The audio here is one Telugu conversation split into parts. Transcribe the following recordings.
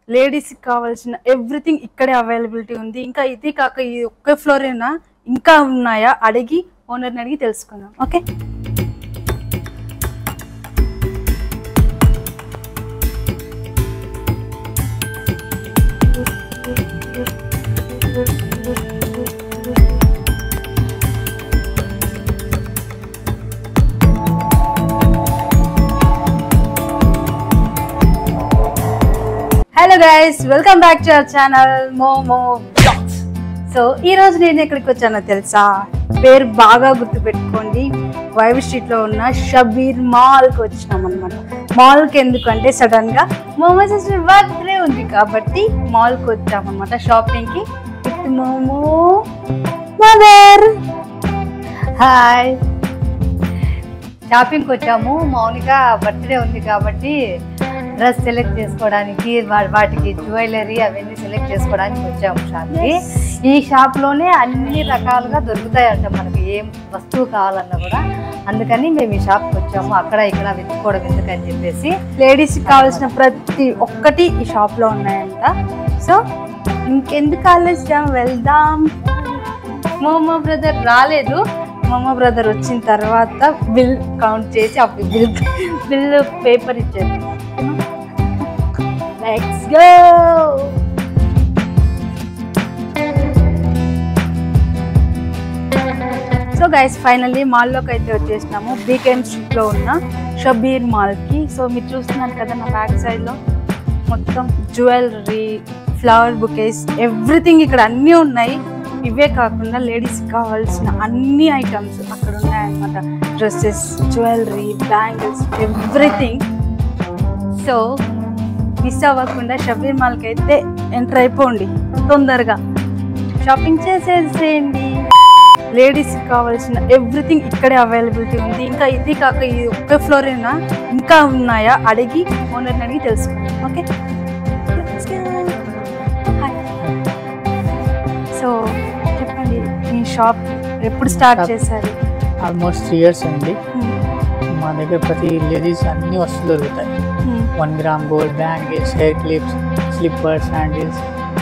లేడీస్కి కావాల్సిన ఎవ్రీథింగ్ ఇక్కడే అవైలబిలిటీ ఉంది ఇంకా ఇది కాక ఈ ఒక్క ఫ్లోర్ అయినా ఇంకా ఉన్నాయా అడిగి ఓనర్ని అడిగి తెలుసుకుందాం okay hello guys welcome back to our channel Momo blogs so ఈ రోజు నేను ఎక్కడికి వచ్చానో తెలుసా పేరు బాగా గుర్తుపెట్టుకోండి వైవ్ స్ట్రీట్ లో ఉన్న షబీర్ మాల్ కి వచ్చినాం అనమాట మాల్ కి ఎందుకంటే సడన్ గా మోమో సిస్టర్ బర్త్డే ఉంది కాబట్టి మాల్ కి వచ్చాం అనమాట షాపింగ్ కి విత్ మోమో మదర్ హాయ్ షాపింగ్కి వచ్చాము మౌనిక బర్త్డే ఉంది కాబట్టి డ్రెస్ సెలెక్ట్ చేసుకోవడానికి వా- వాటికి జ్యువెలరీ అవన్నీ సెలెక్ట్ చేసుకోవడానికి వచ్చాము షాప్కి ఈ షాప్లోనే అన్ని రకాలుగా దొరుకుతాయంట మనకి ఏం వస్తువు కావాలన్నా కూడా అందుకని మేము ఈ షాప్కి వచ్చాము అక్కడ ఇక్కడ వెతుక్కోవడం ఎందుకని చెప్పేసి లేడీస్ కి కావాల్సిన ప్రతి ఒక్కటి ఈ షాప్ లో ఉన్నాయంట సో ఇంకెందుకు ఆలోచన వెళ్దాం మోమో బ్రదర్ రాలేదు మోమో బ్రదర్ వచ్చిన తర్వాత బిల్ కౌంట్ చేసి అప్పుడు బిల్ బిల్ పేపర్ ఇచ్చారు let's go so guys finally మాల్లోకి అయితే వచ్చేసినాము బీకేఎం స్ట్రీట్లో ఉన్న షబీర్ మాల్కి సో మీరు చూస్తున్నారు కదా నా బ్యాక్ సైడ్లో మొత్తం జ్యువెలరీ ఫ్లవర్ బుకేస్ ఎవ్రీథింగ్ ఇక్కడ అన్నీ ఉన్నాయి ఇవే కాకుండా లేడీస్కి కావాల్సిన అన్ని ఐటమ్స్ అక్కడ ఉన్నాయన్నమాట dresses jewellery bangles everything so miss అవ్వకుండా షబీర్ మాల్కి అయితే ఎంటర్ అయిపోండి తొందరగా షాపింగ్ చేసేసేయండి లేడీస్ కావాల్సిన ఎవ్రీథింగ్ ఇక్కడే అవైలబిలిటీ ఉంది ఇంకా ఇది కాక ఈ ఒక్క ఫ్లోర్ అయినా ఇంకా ఉన్నాయా అడిగి ఓనర్ని అడిగి తెలుసుకుందాం ఓకే సో చెప్పండి మీ షాప్ ఎప్పుడు స్టార్ట్ Shop. చేశారు ఆల్మోస్ట్ త్రీ ఇయర్స్ ఉంది మా దగ్గర ప్రతి లేడీస్ అన్ని వస్తువులు దొరుకుతాయి one gram gold bangles hair clips slippers sandals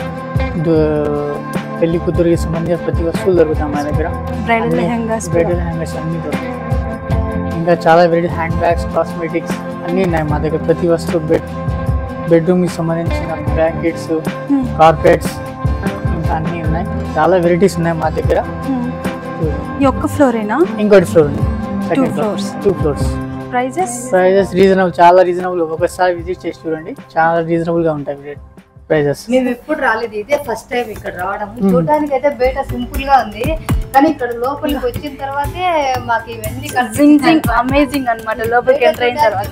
పెళ్లి కూతురికి సంబంధించిన ప్రతి వస్తువులు దొరుకుతాయి మా దగ్గర బ్రైడల్ లెహంగాస్ బ్రైడల్ హ్యాంగర్స్ అన్ని దొరుకుతాయి ఇంకా చాలా వెరైటీ హ్యాండ్ బ్యాగ్స్ కాస్మెటిక్స్ అన్నీ ఉన్నాయి మా దగ్గర ప్రతి వస్తువు బెడ్ బెడ్రూమ్కి సంబంధించిన బ్లాంకెట్స్ కార్పెట్స్ ఇంకా అన్నీ ఉన్నాయి చాలా వెరైటీస్ ఉన్నాయి మా దగ్గర ఈ ఒక్క ఫ్లోర్ అయినా ఇంకోటి ఫ్లోర్ ఉంది second floors. Floor two floors prices prices reasonable చాలా రీజనబుల్ ఒకసారి విజిట్ చేసి చూడండి చాలా రీజనబుల్ గా ఉంటాయి ప్రైజెస్ మేము ఎప్పుడు రాలేదు ఇదే ఫస్ట్ టైం ఇక్కడ రావడం చూడడానికి అయితే బయట సింపుల్ గా ఉంది కానీ ఇక్కడ లోపలికి వచ్చిన తర్వాతే మాకు ఇవన్నీ జింగ్ జింగ్ అమేజింగ్ అన్నమాట లోపలికి ఎంటర్ అయిన తర్వాత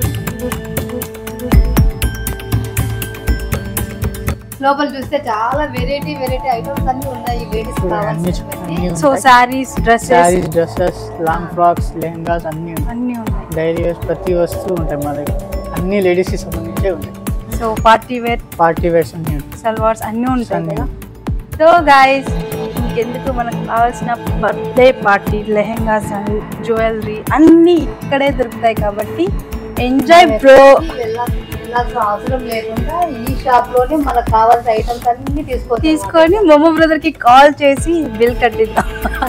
లోపల చూస్తే చాలా వెరైటీ వెరైటీ ఐటమ్స్ అన్ని ఉన్నాయి లేడీస్ కావాల్సినవి so sarees dresses sarees dresses long frocks lehengas అన్ని ఉన్నాయి అన్నీ ఉన్నాయి డైలీ వేర్స్ ప్రతి వస్తువు ఉంటాయి మా దగ్గర అన్ని లేడీస్ కి సంబంధించే ఉంటాయి so party wear party wears అన్ని ఉంటాయి సల్వార్స్ అన్నీ ఉంటాయి అన్నీ. కదా సో గాయస్ ఇంకెందుకు మనకు కావాల్సిన బర్త్డే పార్టీ లెహెంగాస్ జ్యువెలరీ అన్నీ ఇక్కడే దొరుకుతాయి కాబట్టి ఎంజాయ్ బ్రో వెళ్ళాల్సిన అవసరం లేకుండా ఈ షాప్ లోనే మనకు కావాల్సిన ఐటమ్స్ అన్ని తీసుకో తీసుకొని మొమ్మ బ్రదర్ కి కాల్ చేసి బిల్ కట్టిద్దాం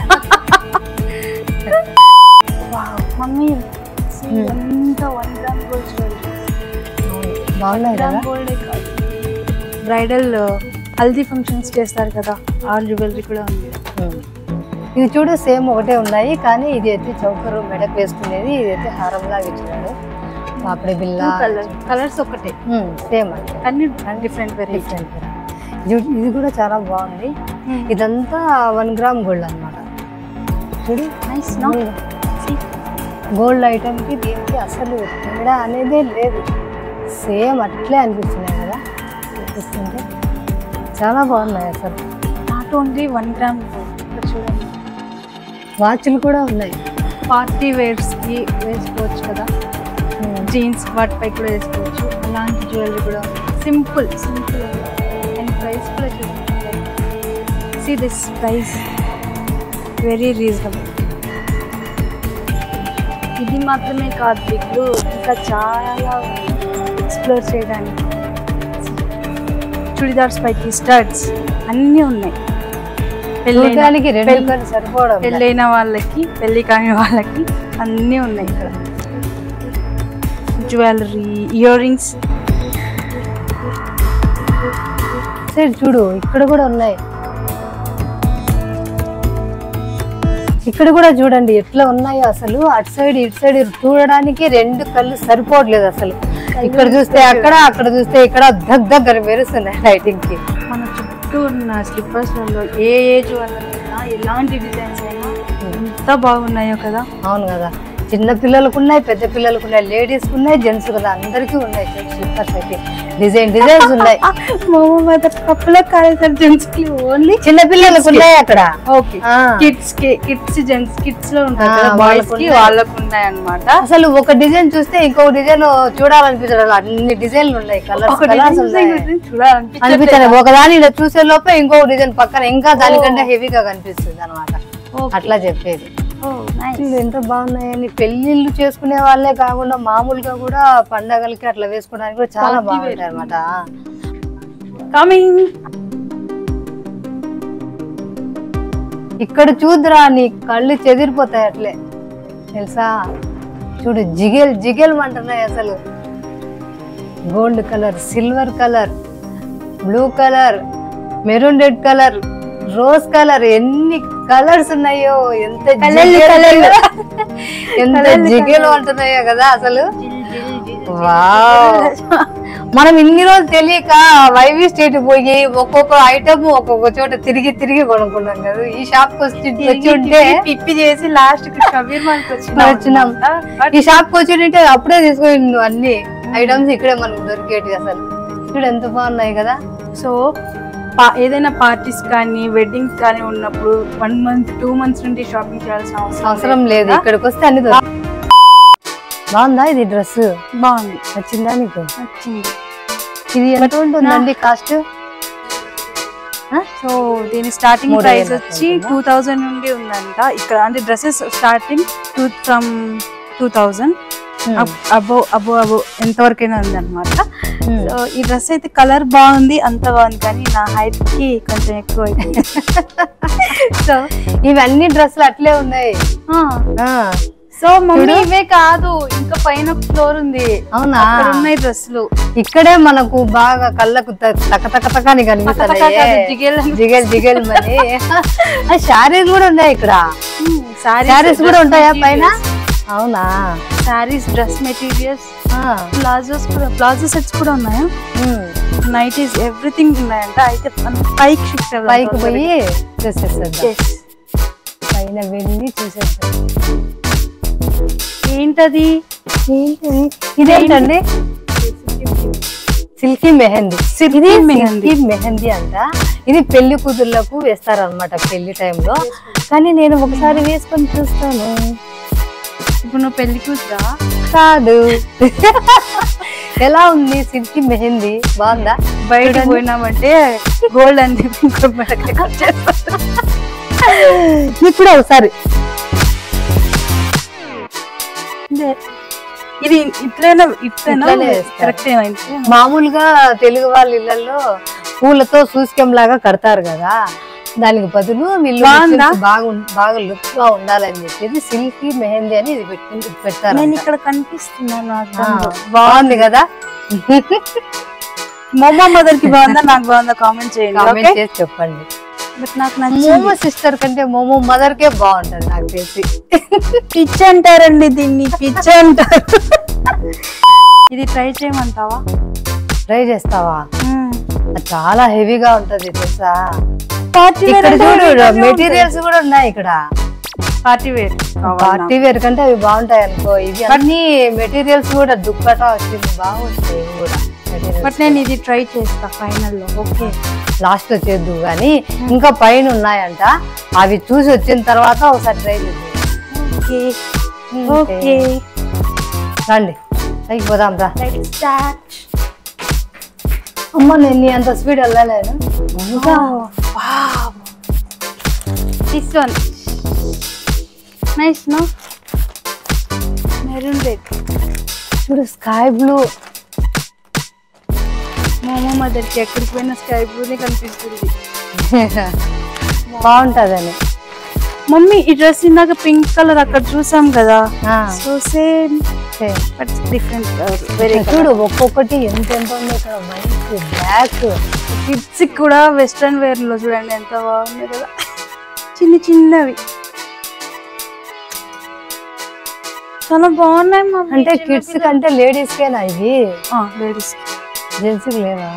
Wow, మమ్మీ ఎంత వన్ గ్రామ్ గోల్డ్ బాగున్నాయి కదా గోల్డ్ కాదు బ్రైడల్ హల్దీ ఫంక్షన్స్ చేస్తారు కదా ఆ జ్యువెలరీ కూడా ఉంది ఇది చూడు సేమ్ ఒకటే ఉన్నాయి కానీ ఇది అయితే చౌకరు మెడకు వేసుకునేది ఇది అయితే హారంలాగా ఇచ్చినాడు పాపడి బిల్ల కలర్ కలర్స్ ఒకటే సేమ్ అండి అన్ని డిఫరెంట్ వెరైటీ డిఫరెంట్ ఇది ఇది కూడా చాలా బాగుంది ఇదంతా వన్ గ్రామ్ గోల్డ్ అన్నమాట చూడు నైస్ నో గోల్డ్ ఐటమ్కి దీనికి అసలు తేడా అనేదే లేదు సేమ్ అట్లే అనిపిస్తున్నాయి కదా అనిపిస్తుంటే చాలా బాగున్నాయి అసలు నాట్ ఓన్లీ వన్ గ్రామ్ చూడండి వాచ్లు కూడా ఉన్నాయి పార్టీ వేర్స్ కి వేసుకోవచ్చు కదా జీన్స్ వాటిపై కూడా వేసుకోవచ్చు అలాంటి జ్యువెలరీ కూడా సింపుల్ సింపుల్ అండ్ ప్రైస్ కూడా చూడండి see this price very reasonable ఇది మాత్రమే కాదు బిగ్గు ఇంకా చాలా ఎక్స్ప్లోర్ చేయడానికి చుడిదార్స్ పైకి స్టడ్స్ అన్నీ ఉన్నాయి పెళ్ళైన చూడడానికి రెండు పెళ్ళి- కళ్ళు సరిపోవడం లేదు. పెళ్ళైన వాళ్ళకి పెళ్ళి కాని వాళ్ళకి అన్నీ ఉన్నాయి ఇక్కడ జ్యువెలరీ ఇయర్ రింగ్స్ సరే చూడు ఇక్కడ కూడా ఉన్నాయి ఇక్కడ కూడా చూడండి ఎట్లా ఉన్నాయో అసలు అటు సైడ్ ఇటు సైడ్ చూడడానికి రెండు కళ్ళు సరిపోవట్లేదు అసలు ఇక్కడ చూస్తే అక్కడ అక్కడ చూస్తే ఇక్కడ దగ్ దగ్గర మెరుస్తున్నాయి లైటింగ్ కి మన చుట్టూ ఉన్న స్లిప్పర్స్లలో ఏ ఏజ్ వాళ్ళకైనా ఎలాంటి డిజైన్స్ అయినా ఎంత బాగున్నాయో కదా అవును కదా చిన్న పిల్లలకు ఉన్నాయి పెద్ద పిల్లలకు ఉన్నాయి లేడీస్ ఉన్నాయి జెంట్స్ కదా అందరికీ ఉన్నాయి స్లిప్పర్స్ అయితే డిజైన్ డిజైన్స్ ఉన్నాయి మా కప్పుల కాలేజీ జెంట్స్ కి ఓన్లీ చిన్న పిల్లలకు ఉన్నాయి అక్కడ ఓకే ఆ. కిడ్స్ కి కిడ్స్ జెంట్స్ కిడ్స్ లో ఉంటాయి ఆ, కదా బాయ్స్ వాళ్ళకు కి ఉన్నాయి. వాళ్ళకు ఉన్నాయి అన్నమాట అసలు ఒక డిజైన్ చూస్తే ఇంకొక డిజైన్ చూడాలనిపించడం అన్ని డిజైన్లు ఉన్నాయి కలర్స్ ఒక కలర్స్ design ఉన్నాయి గురించి చూడాలనిపించట్లేదు. అనిపించలేదు ఒకదాని ఇలా చూసే లోపే ఇంకో డిజైన్ పక్కన ఇంకా దానికంటే హెవీగా కనిపిస్తుంది అనమాట Okay. అట్లా చెప్పేది Oh, nice. చూడు ఎంత బాగున్నాయని పెళ్లిళ్ళు చేసుకునే వాళ్ళే కాకుండా మామూలుగా కూడా పండగలకి అట్లా వేసుకోవడానికి కూడా చాలా Party wear. బాగుంటాయి అనమాట కమింగ్ ఇక్కడ చూద్దురా నీ కళ్ళు చెదిరిపోతాయి అట్లే తెలుసా చూడు జిగేల్ జిగేల్ అంటున్నాయి అసలు gold colour silver colour blue colour maroon red colour rose colour ఎన్ని కలర్స్ ఉన్నాయో ఎంత కలర్లు, జిగేల్ కలర్లు. ఎంత కలర్లు, జిగేలు అంటున్నాయో కదా అసలు వావ్ మనం ఇన్ని రోజులు తెలియక వైవి స్టేట్ పోయి ఒక్కొక్క ఐటమ్ ఒక్కొక్క చోట తిరిగి తిరిగి కొనుక్కున్నాం కదా ఈ షాప్ కి వచ్చి వచ్చి ఉంటే పిప్పి చేసి లాస్ట్ కి షబీర్ మాల్కి వచ్చినాం వచ్చినాం ఈ షాప్ కి వచ్చి ఉంటే అప్పుడే తీసుకొని నువ్వు అన్ని ఐటమ్స్ ఇక్కడే మనకు దొరికేటి అసలు చూడు ఎంత బాగున్నాయి కదా సో పా- ఏదైనా పార్టీస్ కానీ వెడ్డింగ్స్ కానీ ఉన్నప్పుడు వన్ మంత్ టూ మంత్స్ నుండి షాపింగ్ చేయాల్సిన అవసరం అవసరం లేదు కదా? ఇక్కడికి వస్తే అన్ని దొరుకుతాయి బాగుందా ఇది డ్రెస్ బాగుంది నచ్చిందా నీకు నచ్చింది ఇది ఎంత ఉంటుందండి కాస్ట్ సో దీని స్టార్టింగ్ మూడు ప్రైస్ వేల వచ్చి అవుతుందా? టూ థౌజండ్ నుండి ఉందంట ఇక్కడ అంటే dresses starting two from two thousand above above above ఎంతవరకైనా ఉందన్నమాట సో ఈ డ్రెస్ అయితే కలర్ బాగుంది అంత బాగుంది కానీ నా హైట్ కి కొంచెం ఎక్కువ అయిపోయింది సో ఇవన్నీ డ్రెస్సులు అట్లే ఉన్నాయి ఆ, సో మమ్మీ చూడు. ఇవే కాదు ఇంకా పైన ఫ్లోర్ ఉంది అవునా అక్కడ ఉన్నాయి డ్రెస్సులు ఇక్కడే మనకు బాగా కళ్ళకు త- తక తక తక అని కనిపిస్తున్నాయి కాదు, జిగేల్ అని- జిగేల్ జిగేల్ మని శారీస్ కూడా ఉన్నాయి ఇక్కడ శారీస్ కూడా ఉంటాయా పైన అవునా శారీస్ డ్రెస్ మెటీరియల్స్ ఆ, ప్లాజోస్ కూడా ప్లాజో సెట్స్ కూడా ఉన్నాయా ఉమ్. నైటీస్ ఎవ్రీథింగ్ ఉన్నాయంట అయితే మనం పైకి షిఫ్ట్ పైకి పోయి చూసేసేద్దాం పైన వెళ్ళి చూసేద్దాం ఏంటది ఇదేంటండి సిల్కీ మెహందీ Silky ఇది మెహందీ. సిల్కీ మెహందీ అంట ఇది పెళ్లి కూతుర్లకు వేస్తారనమాట పెళ్లి టైంలో కానీ నేను ఒకసారి వేసుకొని చూస్తాను ఇప్పుడు నువ్వు పెళ్లి కూతురా కాదు ఎలా ఉంది సిల్కీ మెహందీ బాగుందా బయట చూడండి. పోయినామంటే గోల్డ్ అని చెప్పి ఇంకో మెడకి కట్ చేస్తారు. నీకు కూడా ఒకసారి ఇదే. ఇది ఇట్లైనా ఇట్లైనా ఇట్లనే వేస్తారు. కరెక్ట్ ఏమైంది మామూలుగా తెలుగు వాళ్ళ ఇళ్లలో పూలతో సూస్కెం లాగా కడతారు కదా దానికి బదులు వీళ్ళు బాగుందా? silk బాగా ఉం- బాగా లుక్ గా ఉండాలని చెప్పేసి సిల్కీ మెహందీ అని ఇది పెట్టి పెడతారు నేను ఇక్కడ కనిపిస్తున్నాను ఆ, అద్దంలో. బాగుంది కదా మోమో మదర్ కి బాగుందా నాకు బాగుందా కామెంట్ చేయండి కామెంట్ ఓకే చేసి చెప్పండి బట్ నాకు నచ్చింది మోమో సిస్టర్ కంటే మోమో మదర్ కే బాగుంటది నాకు తెలిసి పిచ్ అంటారండి దీన్ని పిచ్ అంటారు ఇది ట్రై చేయమంటావా ట్రై చేస్తావా అది చాలా హెవీగా ఉంటది తెలుసా పార్టీ ఇక్కడ చూడు మెటీరియల్స్ కూడా ఉన్నాయి ఇక్కడ పార్టీ వేర్ పార్టీ వేర్ కంటే అవి బాగుంటాయి అనుకో ఇవి అన్ని మెటీరియల్స్ కూడా దుప్పట వచ్చింది బాగుంటాయి ఇవి కూడా బట్ నేను ఇది ట్రై చేస్తా ఫైనల్ లో ఓకే లాస్ట్ వచ్చేద్దు కానీ ఇంకా పైన ఉన్నాయంట అవి చూసి వచ్చిన తర్వాత ఒకసారి ట్రై చేద్దాం ఓకే ఓకే రండి పైకి పోదాం రా లెట్స్ స్టార్ట్ అమ్మ నేను నీ అంత స్పీడ్ వెళ్ళలేను ఇంకా wow this one nice no maroon red చూడు స్కై బ్లూ మోమో మదర్కి ఎక్కడికి పోయినా స్కై బ్లూనే కనిపిస్తుంది బాగుంటదని మమ్మీ ఈ డ్రెస్ ఇందాక పింక్ కలర్ అక్కడ చూసాం కదా ఆ, సో సేమ్ సరే. బట్ డిఫరెంట్ వేరే చూడు ఒక్కొక్కటి ఎంత ఎంత ఉంది ఇక్కడ వైట్ బ్లాక్ కిడ్స్ కూడా వెస్ట్రన్ వేర్ లో చూడండి ఎంత బాగుంది కదా చిన్న చిన్నవి చాలా బాగున్నాయి మమ్మీ అంటే కిడ్స్ కంటే లేడీస్ కేనా ఇవి లేడీస్ జెంట్స్ లేవా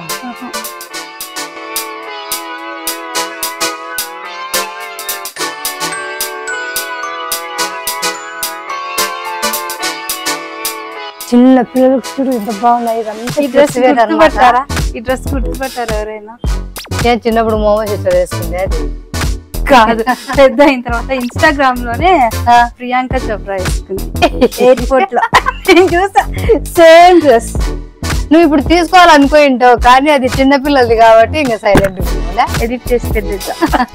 చిన్న పిల్లలకు చూడు ఎంత బాగున్నాయి ఇదంతా ఈ డ్రెస్ kids wear అన్నమాట. గుర్తుపట్టారా ఈ డ్రెస్ గుర్తుపట్టారా ఎవరైనా నేను చిన్నప్పుడు మోమో సిస్టర్ వేసుకుంది అది కాదు పెద్ద అయిన తర్వాత ఇన్స్టాగ్రామ్ లోనే ప్రియాంక చోప్రా వేసుకుంది ఎయిర్పోర్ట్ లో నేను చూసా సేమ్ డ్రెస్ నువ్వు ఇప్పుడు తీసుకోవాలనుకో ఉంటావు కానీ అది చిన్న పిల్లలది కాబట్టి ఇంకా సైలెంట్ ఎడిట్ చేసి పెట్టిద్దా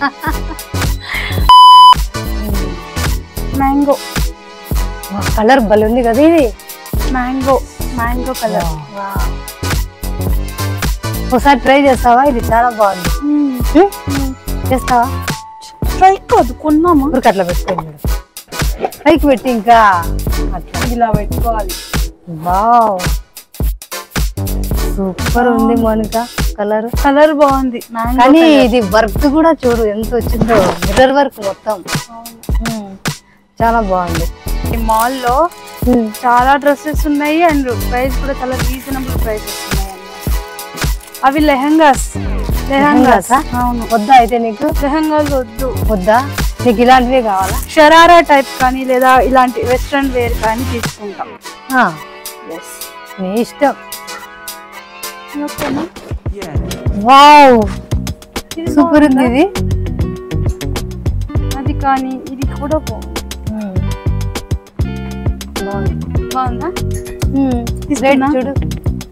మ్యాంగో కలర్ భలే ఉంది కదా ఇది మ్యాంగో మ్యాంగో కలర్ ఒకసారి ట్రై చేస్తావా ఇది చాలా బాగుంది హ్మ్? చేస్తావా ట్రై కాదు కొన్నామా ఊరికి అట్లా పెట్టుకోండి పైకి పెట్టి ఇంకా అట్లా ఇలా పెట్టుకోవాలి వావ్ సూపర్ ఉంది మోనిక కలర్ కలర్ బాగుంది మ్యాంగో కానీ ఇది వర్క్ కూడా చూడు ఎంత వచ్చిందో మిర్రర్ వర్క్ మొత్తం హ్మ్. చాలా బాగుంది ఈ మాల్ లో హ్మ్. చాలా డ్రెస్సెస్ ఉన్నాయి అండ్ ప్రైస్ కూడా చాలా రీజనబుల్ ప్రైసెస్ ఉన్నాయి అన్నమాట. అవి లెహంగాస్ లెహంగాస్ లెహంగాసా? అవును వద్దా అయితే నీకు లెహంగాస్ వద్దు వద్దా నీకు ఇలాంటివే కావాలా షరారా టైప్ కానీ లేదా ఇలాంటి వెస్ట్రన్ వేర్ కానీ తీసుకుంటాం ఆ, నీ ఇష్టం ఓకేనా? వావ్ ఇది సూపర్ ఉంది ఇది అది కానీ ఇది కూడా బాగుంది హ్మ్. బాగుంది బాగుందా హ్మ్. తీసుకున్నా? రేట్ చూడు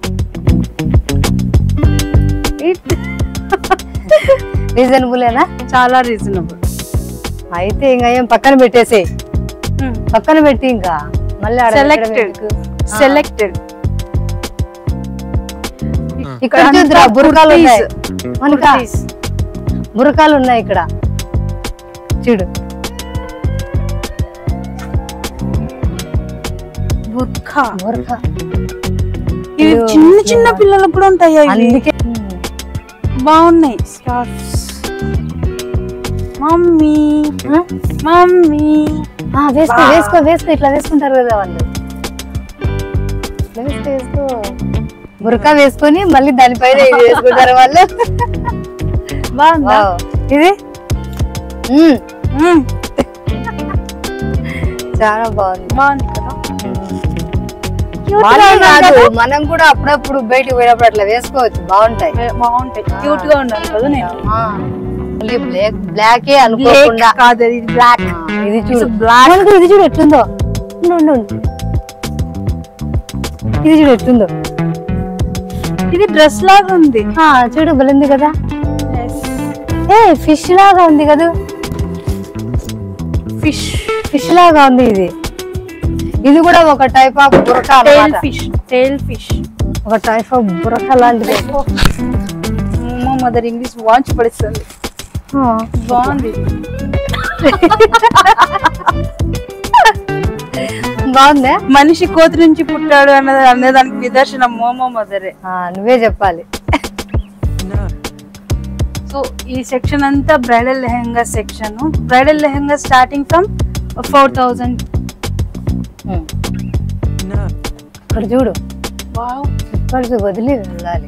రీజనబులేనా చాలా రీజనబుల్ అయితే ఇంకా ఏం పక్కన పెట్టేసేయ్ పక్కన పెట్టి ఇంకా మళ్ళీ ఆడ పెట్టడం సెలెక్టెడ్ ఎందుకు? సెలెక్టెడ్ ఇక్కడ చూద్దురా బురకాలు ఉన్నాయి మనక బురకాలు ఉన్నాయి ఇక్కడ చూడు బుర్ఖా బురక ఇవి చిన్న చిన్న పిల్లలకు కూడా ఉంటాయి అవి అందుకే బాగున్నాయి స్కార్ఫ్స్ మమ్మీ ఆ? మమ్మీ ఆ, వేసుకో వేసుకో వేసుకో ఇట్లా వేసుకుంటారు కదా వాళ్ళు ఇట్లా వేసుకో వేసుకో బురకా వేసుకొని మళ్ళీ దానిపైన ఇది వేసుకుంటారు వాళ్ళు బాగుందా వావ్. ఇది మ్మ్. మ్మ్. చాలా బాగుంది బాగుంది కదా వాళ్ళే కాదు మనం కూడా అప్పుడప్పుడు బయటికి పోయినప్పుడు అట్లా వేసుకోవచ్చు బాగుంటాయి వే- బాగుంటాయి క్యూట్ గా ఉండాలి కదా నేను ఓన్లీ బ్లాక్ బ్లాకే బ్లాక్ అనుకోకుండా కాదు అది బ్లాక్ ఆ, ఇది చూడు బ్లాక్ మనకు ఇది చూడు ఎట్లుందో ఉండు, ఉండు, ఉండు. ఇది చూడు ఎట్లుందో ఇది డ్రెస్ లాగా ఉంది ఆ, చూడు బలింది కదా ఏ ఫిష్ లాగా ఉంది కదా ఫిష్ ఫిష్ లాగా ఉంది ఇది ఇది కూడా ఒక టైప్ ఆఫ్ బురక టైల్ అన్నమాట ఫిష్ టైల్ ఫిష్ ఒక టైప్ ఆఫ్ బురక లాంటిది మా మదర్ ఇంగ్లీష్ వాచ్ పడిస్తుంది ఆ, బాగుంది బాగుందా మనిషి కోతి నుంచి పుట్టాడు అన్నది అనేదానికి నిదర్శనం మోమో మదరే ఆ, నువ్వే చెప్పాలి సో ఈ సెక్షన్ అంతా bridal lehenga section bridal lehenga starting from four thousand um. ఇక్కడ చూడు చెప్పాల్సి వదిలి వెళ్ళాలి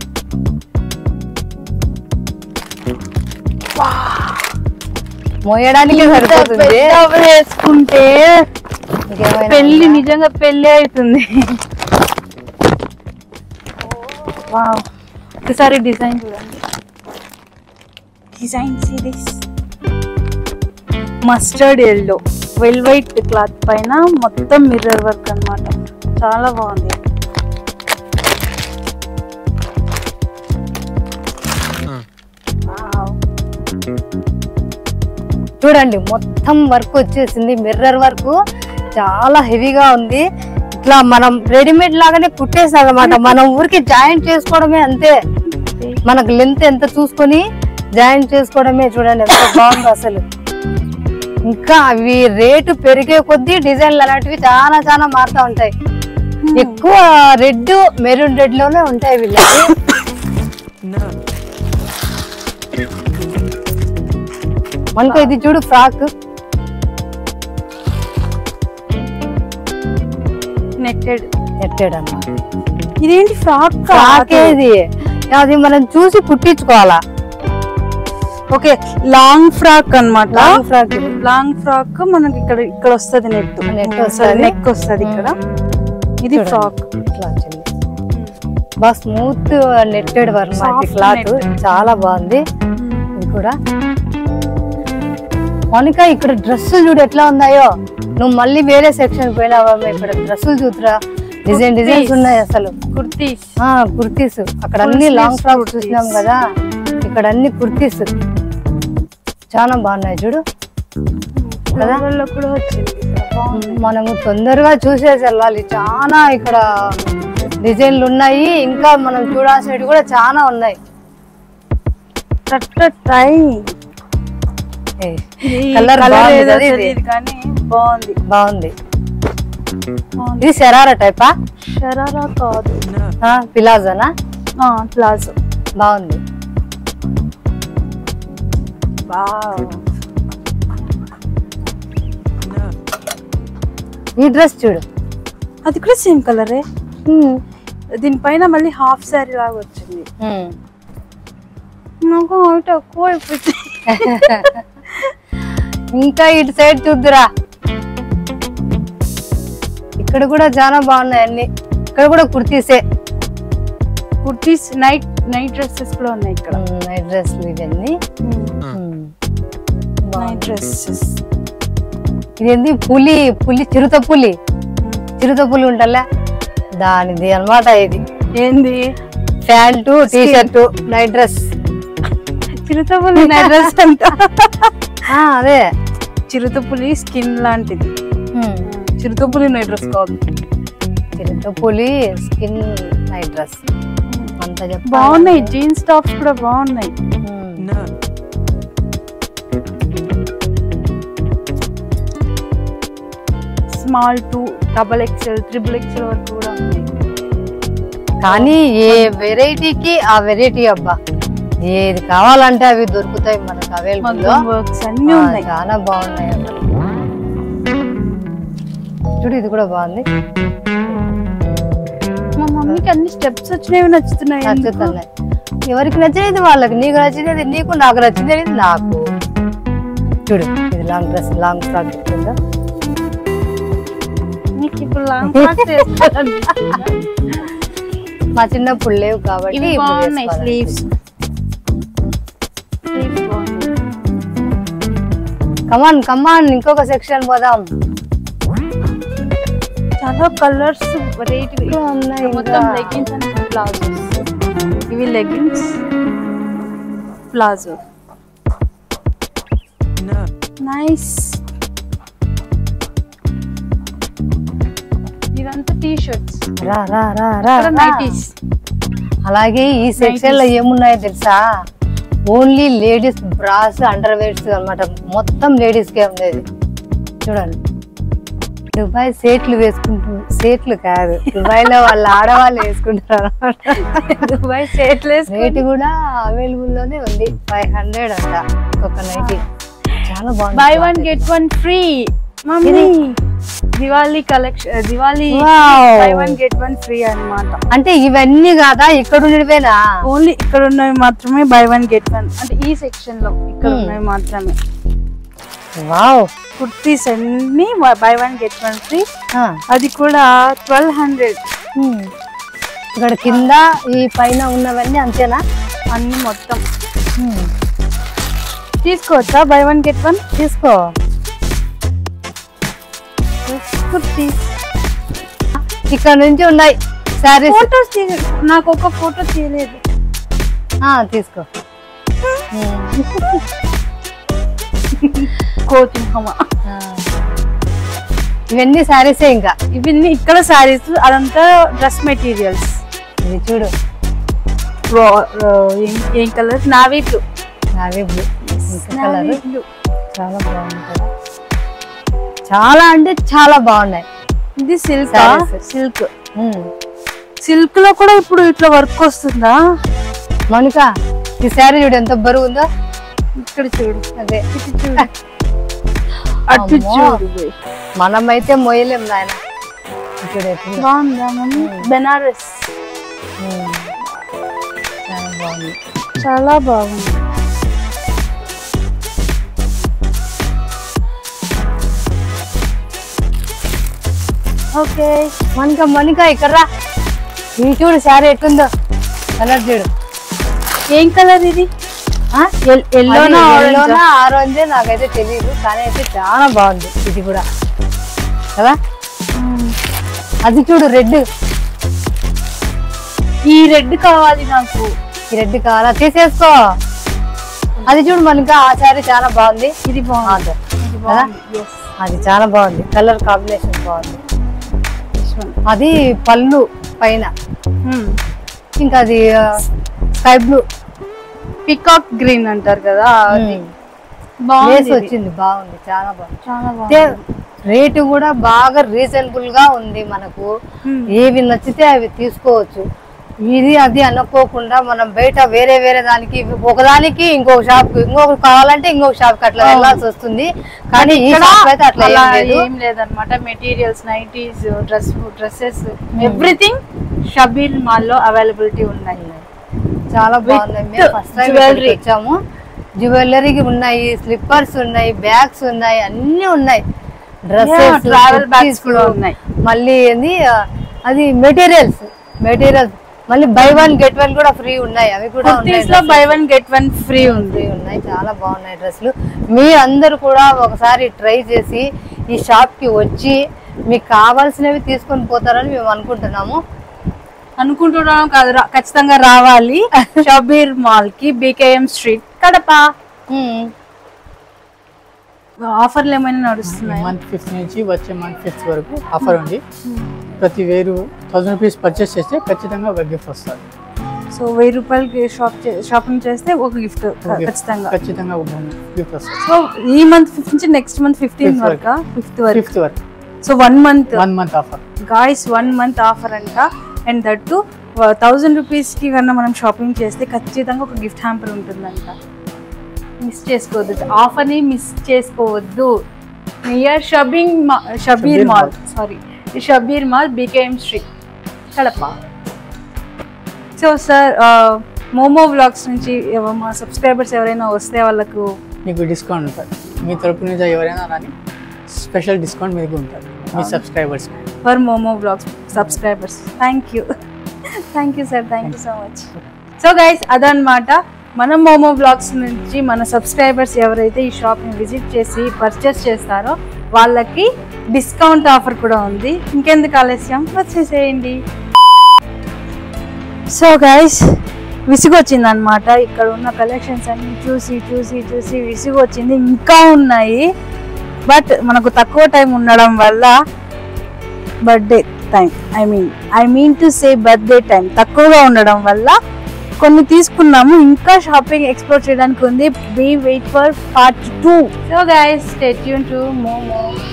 మోయడానికి సరిపోతుంది వేసుకుంటే ఇంకేమైనా పెళ్లి నిజంగా పెళ్లి అవుతుంది వావ్ ఒకసారి డిజైన్ చూడండి design series mustard yellow velvet cloth పైన మొత్తం మిర్రర్ వర్క్ అన్నమాట చాలా బాగుంది వావ్. చూడండి మొత్తం వర్క్ వచ్చేసింది మిర్రర్ వర్క్ చాలా హెవీగా ఉంది ఇట్లా మనం రెడీమేడ్ లాగానే కుట్టేసాం అనమాట మనం ఊరికి జాయింట్ చేసుకోవడమే అంతే మనకు లెంత్ ఎంత చూసుకొని జాయిన్ చేసుకోవడమే చూడండి ఎంత బాగుందో అసలు ఇంకా అవి రేటు పెరిగే కొద్దీ డిజైన్లు అలాంటివి చాలా చాలా మారుతా ఉంటాయి ఎక్కువ రెడ్ మెరూన్ రెడ్ లోనే ఉంటాయి వీళ్ళకి మనకు ఇది చూడు ఫ్రాక్ నెట్టెడ్ నెట్టెడ్ అన్నమాట ఇదేంటి ఫ్రాక్ ఫ్రాక్ ఇది అది మనం చూసి కుట్టించుకోవాలా ఓకే లాంగ్ ఫ్రాక్ అన్నమాట లాంగ్ ఫ్రాక్ ఇది. లాంగ్ ఫ్రాక్ మనకి ఇక్కడ ఇక్కడ వస్తది నెట్ నెట్ వస్తది. నెక్ వస్తది ఇక్కడ ఇది చూడండి. ఫ్రాక్ ఇట్లా వచ్చింది బాగా స్మూత్ నెట్టెడ్ వర్మ Soft క్లాత్ net. చాలా బాగుంది ఇది కూడా మౌనిక ఇక్కడ డ్రెస్సులు చూడు ఎట్లా ఉన్నాయో నువ్వు మళ్ళీ వేరే సెక్షన్ పోయినావా ఇక్కడ డ్రెస్సులు చూతురా డిజైన్ డిజైన్స్ Kurtis. ఉన్నాయి అసలు కుర్తీస్ ఆ కుర్తీస్ అక్కడ Full అన్ని sleeves లాంగ్ ఫ్రాక్స్ kurtis. చూసినాం కదా ఇక్కడ అన్ని కుర్తీస్ చాలా బాగున్నాయి చూడు కదా? లో కూడా వచ్చింది ఇక్కడ బాగుంది. మనము తొందరగా చూసేసి వెళ్ళాలి చాలా ఇక్కడ డిజైన్లు ఉన్నాయి ఇంకా మనం చూడాల్సినవి కూడా చాలా ఉన్నాయి కరెక్ట్ ట్రై కలర్ కలర్ బాగుంది ఏదో కదా ఇది? తెలియదు కానీ బాగుంది బాగుంది బాగుంది ఇది శరారా టైపా షరారా కాదు పిలాజానా ప్లాజో బాగుంది వావ్ ఈ డ్రెస్ చూడు అది కూడా సేమ్ కలరే హ్మ్. దీనిపైన మళ్ళీ హాఫ్ శారీ లాగా వచ్చింది హ్మ్. నాకు అవి తక్కువ అయిపోయింది ఇంకా ఇటు సైడ్ చూద్దురా ఇక్కడ కూడా చాలా బాగున్నాయి అన్ని ఇక్కడ కూడా కుర్తీసే కుర్తీస్ నైట్ నైట్ డ్రెస్సెస్ కూడా ఉన్నాయి ఇక్కడ నైట్ డ్రెస్లు ఇవన్నీ హ్మ్. నైట్ బాగుంది. డ్రెస్సెస్ ఇదేంది పులి పులి చిరుత పులి చిరుత పులి ఉంటలే దానిది అన్నమాట ఇది ఏంది pant T shirt night dress చిరుతపులి నైట్ డ్రెస్ అంట అదే చిరుతపులి స్కిన్ లాంటిది హ్మ్. చిరుతపులి నైట్ డ్రెస్ కాదు చిరుత పులి స్కిన్ నైట్ డ్రెస్ అంత చెప్పాలి. బాగున్నాయి జీన్స్ టాప్స్ కూడా బాగున్నాయి hmm. Small to double XL triple XL వరకు కూడా ఉన్నాయి కానీ ఏ వెరైటీకి ఆ వెరైటీ అబ్బా ఏది కావాలంటే అవి దొరుకుతాయి మనకు అవైలబుల్ లో మగ్గం వర్క్స్ అన్ని ఆ, ఉన్నాయి చాలా బాగున్నాయి అసలు చూడు ఇది కూడా బాగుంది మా మమ్మీకి అన్ని స్టెప్స్ వచ్చినవి నచ్చుతున్నాయి ఎందుకు? నచ్చుతున్నాయి ఎవరికి నచ్చినది వాళ్ళకి నీకు నచ్చినది నీకు నాకు నచ్చినది నాకు చూడు ఇది లాంగ్ డ్రెస్ లాంగ్ ఫ్రాక్ ఇస్తుందా నీకు ఇప్పుడు లాంగ్ ఫ్రాక్స్ వేసుకోవాలనిపిస్తుందా? మా చిన్నప్పుడు లేవు కాబట్టి ఇవి ఇప్పుడు బాగున్నాయి వేసుకోవాలి. స్లీవ్స్ స్లీవ్స్ బాగున్నాయి కమాన్ కమాన్ ఇంకొక సెక్షన్ పోదాం చాలా కలర్స్ వెరైటీ ఇంకా ఉన్నాయి మొత్తం ఇంకా. లెగిన్స్ అండ్ ప్లాజోస్ ఇవి లెగిన్స్ ప్లాజో నైస్ ఇదంతా టీ షర్ట్స్ రా రా రా రా రా. నైటీస్ అలాగే ఈ సెక్షన్ లో ఏమున్నాయో తెలుసా only ladies bras under wears అనమాట మొత్తం లేడీస్ కే ఉండేది చూడండి దుబాయ్ సేట్లు వేసుకుంటు సేట్లు కాదు దుబాయ్ లో వాళ్ళ ఆడవాళ్ళు వేసుకుంటారు దుబాయ్ షర్ట్లెస్ రేట్ కూడా అవైలబుల్ లోనే ఉంది ఫైవ్ హండ్రెడ్ అంట ఒక నైటీ చాలా బాగుంది buy one get one free mummy Diwali collection Diwali Wow. Buy one get one free అన్నమాట అంటే ఇవన్నీ కాదా ఇక్కడ ఉండేవేనా ఓన్లీ ఇక్కడ ఉన్నవి మాత్రమే బై వన్ గెట్ వన్ అంటే ఈ సెక్షన్ లో ఇక్కడ Hmm. ఉన్నవి మాత్రమే వావ్ కుర్తీస్ అన్ని buy one get one free ఆ, అది కూడా ట్వెల్వ్ హండ్రెడ్ ఉమ్. ఇక్కడ కింద ఈ పైన ఉన్నవన్నీ అంతేనా అన్ని మొత్తం ఉమ్. తీసుకోవచ్చా బై వన్ గెట్ వన్ తీసుకో కుర్తీస్ ఇక్కడ నుంచి ఉన్నాయి శారీస్ ఫోటోస్ నాకు ఒక ఫోటో తీయలేదు తీసుకో కోతింహమా ఆ. ఇవన్నీ శారీసే ఇంకా ఇవన్నీ ఇక్కడ శారీస్ అదంతా డ్రెస్ మెటీరియల్స్ ఇది చూడు ఏం colour navy blue navy blue ఇంకా కలర్ చాలా బాగుంది కదా చాలా అంటే చాలా బాగున్నాయి ఇది silk Sarees. Silk um. Silk లో కూడా ఇప్పుడు ఇట్లా వర్క్ వస్తుందా మౌనిక ఈ శారీ చూడు ఎంత బరువు ఉందో ఇక్కడ చూడు అదే ఇటు చూడు అటు అమ్మో. చూడు మనమైతే మొయ్యలేం నాయన చూడు ఎట్లుందో. బాగుందా మమ్మీ బెనారస్ ఉమ్. చాలా బాగుంది చాలా బాగుంది ఓకే మనిక మనిక ఇక్కడ రా ఈ చూడు శారీ ఎట్లుందో కలర్ చూడు ఏం కలర్ ఇది ఎల్లోనా ఎల్లోనా ఆరెంజ్ నాకైతే తెలియదు కానీ అయితే చాలా బాగుంది ఇది కూడా కదా అది చూడు రెడ్ ఈ రెడ్ కావాలి నాకు ఈ రెడ్ కావాలా తీసేసుకో అది చూడు మనక ఆ శారీ చాలా బాగుంది ఇది బాగుంది అదే. ఇది కదా బాగుంది Yes. అది చాలా బాగుంది కలర్ కాంబినేషన్ బాగుంది This one. అది పళ్ళు పైన Hmm. ఇంకా అది స్కై బ్లూ పికాక్ గ్రీన్ అంటారు కదా అది లేస్ బాగుంది ఇది. వచ్చింది బాగుంది చాలా బాగుంది చాలా అయితే బాగుంది రేటు కూడా బాగా రీజనబుల్ గా ఉంది మనకు Hmm. ఏవి నచ్చితే అవి తీసుకోవచ్చు ఇది అది అనుకోకుండా మనం బయట వేరే వేరే దానికి ఒకదానికి ఇంకొక షాప్ ఇంకొక కావాలంటే ఇంకొక షాప్ కి అట్లా వెళ్ళాల్సి వస్తుంది కానీ ఈ ఇక్కడ షాప్ అయితే అట్లా అలా ఏం లేదు ఏం లేదన్నమాట materials nighties dress dresses everything Shabbir mall లో అవైలబిలిటీ ఉన్నాయి చాలా బాగున్నాయి మేము With ఫస్ట్ టైం jewelry. వచ్చాము జ్యువెలరీకి ఉన్నాయి స్లిప్పర్స్ ఉన్నాయి బ్యాగ్స్ ఉన్నాయి అన్ని ఉన్నాయి డ్రెస్సెస్ Yeah, travel bags కూడా ఉన్నాయి. మళ్ళీ ఏంది ఆ, అది మెటీరియల్స్ మెటీరియల్స్ మళ్ళీ బై వన్ గెట్ వన్ కూడా ఫ్రీ ఉన్నాయి అవి కూడా ఉన్నాయి కుర్తీస్ లో buy one get one free ఉంది ఫ్రీ ఉన్నాయి చాలా బాగున్నాయి డ్రెస్సులు మీరందరూ కూడా ఒకసారి ట్రై చేసి ఈ షాప్ కి వచ్చి మీకు కావాల్సినవి తీసుకొని పోతారని మేము అనుకుంటున్నాము అనుకుంటున్నాం కాదు రా- ఖచ్చితంగా రావాలి షబీర్ మాల్ కి బీకేఎం స్ట్రీట్ కడప ఉమ్. ఆఫర్లు ఏమైనా నడుస్తున్నాయి మంత్ ఫిఫ్త్ నుంచి వచ్చే మంత్ ఫిఫ్త్ వరకు ఆఫర్ ఉంది ప్రతి వేరు థౌసండ్ రూపీస్ పర్చేస్ చేస్తే ఖచ్చితంగా ఒక గిఫ్ట్ వస్తుంది సో వెయ్యి రూపాయలకి షాప్ షాపింగ్ చేస్తే ఒక గిఫ్ట్ ఖచ్చితంగా ఖచ్చితంగా ఒక గిఫ్ట్ వస్తుంది సో ఈ మంత్ ఫిఫ్త్ నుంచి నెక్స్ట్ మంత్ ఫిఫ్టీన్ Fifth వరకు ఫిఫ్త్ వరకు ఫిఫ్త్ వరకు so one month one month offer guys one month offer అంట అండ్ దట్టు థౌజండ్ రూపీస్కి కన్నా మనం షాపింగ్ చేస్తే ఖచ్చితంగా ఒక గిఫ్ట్ హ్యాంపర్ ఉంటుందంట మిస్ చేసుకోవద్దు ఆఫర్ని మిస్ చేసుకోవద్దు నియర్ షబింగ్ Shabbir Shabbir mall mall. Sorry Shabbir mall BKM street Kadapa so sir Momo vlogs నుంచి ఎవ- మా సబ్స్క్రైబర్స్ ఎవరైనా వస్తే వాళ్ళకు మీకు డిస్కౌంట్ ఉంటుంది మీ తరపు నుంచి ఎవరైనా రాని స్పెషల్ డిస్కౌంట్ మీకు ఉంటుంది మీ subscribers for Momo vlogs subscribers thank you thank you sir thank you so much so guys అదనమాట మన మోమో బ్లాగ్స్ నుంచి మన సబ్స్క్రైబర్స్ ఎవరైతే ఈ షాప్ని విజిట్ చేసి పర్చేస్ చేస్తారో వాళ్ళకి డిస్కౌంట్ ఆఫర్ కూడా ఉంది ఇంకెందుకు ఆలస్యం వచ్చేసేయండి సో గైస్ విసుగొచ్చింది అనమాట ఇక్కడ ఉన్న కలెక్షన్స్ అన్ని చూసి చూసి చూసి విసుగొచ్చింది ఇంకా ఉన్నాయి బట్ మనకు తక్కువ టైం ఉండడం వల్ల birthday time I mean I mean to say birthday time తక్కువగా ఉండడం వల్ల కొన్ని తీసుకున్నాము ఇంకా షాపింగ్ ఎక్స్ప్లోర్ చేయడానికి ఉంది be wait for part two so guys stay tune to మోమో